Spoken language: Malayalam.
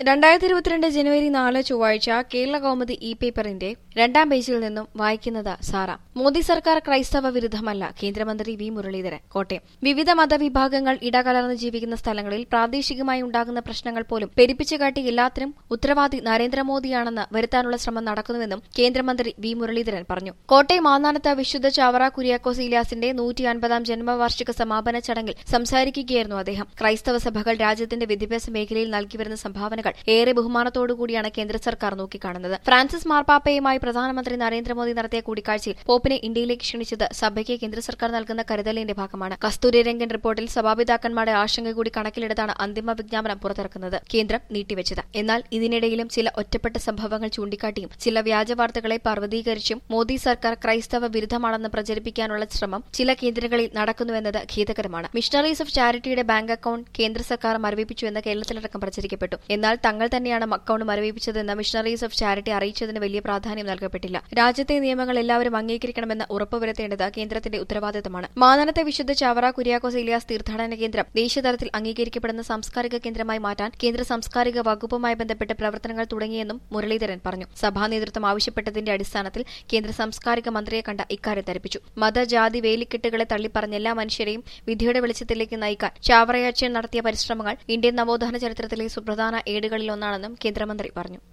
രണ്ടായിരത്തി ഇരുപത്തിരണ്ട് ജനുവരി നാല് ചൊവ്വാഴ്ച കേരള കൗമുദി ഇ പേപ്പറിന്റെ രണ്ടാം പേജിൽ നിന്നും വായിക്കുന്നത് സാറ മോദി സർക്കാർ ക്രൈസ്തവ വിരുദ്ധമല്ല കേന്ദ്രമന്ത്രി വി മുരളീധരൻ കോട്ടയം വിവിധ മതവിഭാഗങ്ങൾ ഇടകലർന്ന് ജീവിക്കുന്ന സ്ഥലങ്ങളിൽ പ്രാദേശികമായി ഉണ്ടാകുന്ന പ്രശ്നങ്ങൾ പോലും പെരുപ്പിച്ചു കാട്ടി എല്ലാത്തിനും ഉത്തരവാദി നരേന്ദ്രമോദിയാണെന്ന് വരുത്താനുള്ള ശ്രമം നടക്കുന്നുവെന്നും കേന്ദ്രമന്ത്രി വി മുരളീധരൻ പറഞ്ഞു കോട്ടയം മാന്നാനത്ത് വിശുദ്ധ ചാവറ കുര്യാക്കോസ് ഇലിയാസിന്റെ നൂറ്റി അൻപതാം ജന്മവാർഷിക സമാപന ചടങ്ങിൽ സംസാരിക്കുകയായിരുന്നു അദ്ദേഹം ക്രൈസ്തവ സഭകൾ രാജ്യത്തിന്റെ വിദ്യാഭ്യാസ മേഖലയിൽ നൽകിവരുന്ന സംഭാവനകൾ ഏറെ ബഹുമാനത്തോടുകൂടിയാണ് കേന്ദ്ര സർക്കാർ നോക്കിക്കാണുന്നത് ഫ്രാൻസിസ് മാർപ്പാപ്പയുമായി പ്രധാനമന്ത്രി നരേന്ദ്രമോദി നടത്തിയ കൂടിക്കാഴ്ചയിൽ പോപ്പിനെ ഇന്ത്യയിലേക്ക് ക്ഷണിച്ചത് സഭയ്ക്ക് കേന്ദ്ര സർക്കാർ നൽകുന്ന കരുതലിന്റെ ഭാഗമാണ് കസ്തൂരി രംഗൻ റിപ്പോർട്ടിൽ സഭാപിതാക്കന്മാരുടെ ആശങ്ക കൂടി കണക്കിലെടുത്താണ് അന്തിമ വിജ്ഞാപനം പുറത്തിറക്കുന്നത് കേന്ദ്രം നീട്ടിവച്ചത് എന്നാൽ ഇതിനിടയിലും ചില ഒറ്റപ്പെട്ട സംഭവങ്ങൾ ചൂണ്ടിക്കാട്ടിയും ചില വ്യാജ വാർത്തകളെ പർവ്വതീകരിച്ചും മോദി സർക്കാർ ക്രൈസ്തവ വിരുദ്ധമാണെന്ന് പ്രചരിപ്പിക്കാനുള്ള ശ്രമം ചില കേന്ദ്രങ്ങളിൽ നടക്കുന്നുവെന്നത് ഖേദകരമാണ് മിഷണറീസ് ഓഫ് ചാരിറ്റിയുടെ ബാങ്ക് അക്കൌണ്ട് കേന്ദ്ര സർക്കാർ മരവിപ്പിച്ചുവെന്ന് കേരളത്തിലടക്കം പ്രചരിക്കപ്പെട്ടു എന്നാൽ തങ്ങൾ തന്നെയാണ് അക്കൌണ്ട് മരവിപ്പിച്ചതെന്ന് മിഷണറീസ് ഓഫ് ചാരിറ്റി അറിയിച്ചതിന് വലിയ പ്രാധാന്യം നൽകപ്പെട്ടില്ല രാജ്യത്തെ നിയമങ്ങൾ എല്ലാവരും അംഗീകരിക്കണമെന്ന് ഉറപ്പുവരുത്തേണ്ടത് കേന്ദ്രത്തിന്റെ ഉത്തരവാദിത്തമാണ് മാനനത്തെ വിശുദ്ധ ചാവറ കുര്യാക്കോസ് ഇലിയാസ് തീർത്ഥാടന കേന്ദ്രം ദേശീയതലത്തിൽ അംഗീകരിക്കപ്പെടുന്ന സാംസ്കാരിക കേന്ദ്രമായി മാറ്റാൻ കേന്ദ്ര സാംസ്കാരിക വകുപ്പുമായി ബന്ധപ്പെട്ട് പ്രവർത്തനങ്ങൾ തുടങ്ങിയെന്നും മുരളീധരൻ പറഞ്ഞു സഭാ നേതൃത്വം ആവശ്യപ്പെട്ടതിന്റെ അടിസ്ഥാനത്തിൽ കേന്ദ്ര സാംസ്കാരിക മന്ത്രിയെ കണ്ട ഇക്കാര്യം ധരിപ്പിച്ചു മതജാതി വേലിക്കെട്ടുകളെ തള്ളിപ്പറഞ്ഞ എല്ലാ മനുഷ്യരെയും വിധിയുടെ വെളിച്ചത്തിലേക്ക് നയിക്കാൻ ചാവറയാച്ചൻ നടത്തിയ പരിശ്രമങ്ങൾ ഇന്ത്യൻ നവോത്ഥാന ചരിത്രത്തിലെ സുപ്രധാന ഏടുകളിലൊന്നാണെന്നും കേന്ദ്രമന്ത്രി പറഞ്ഞു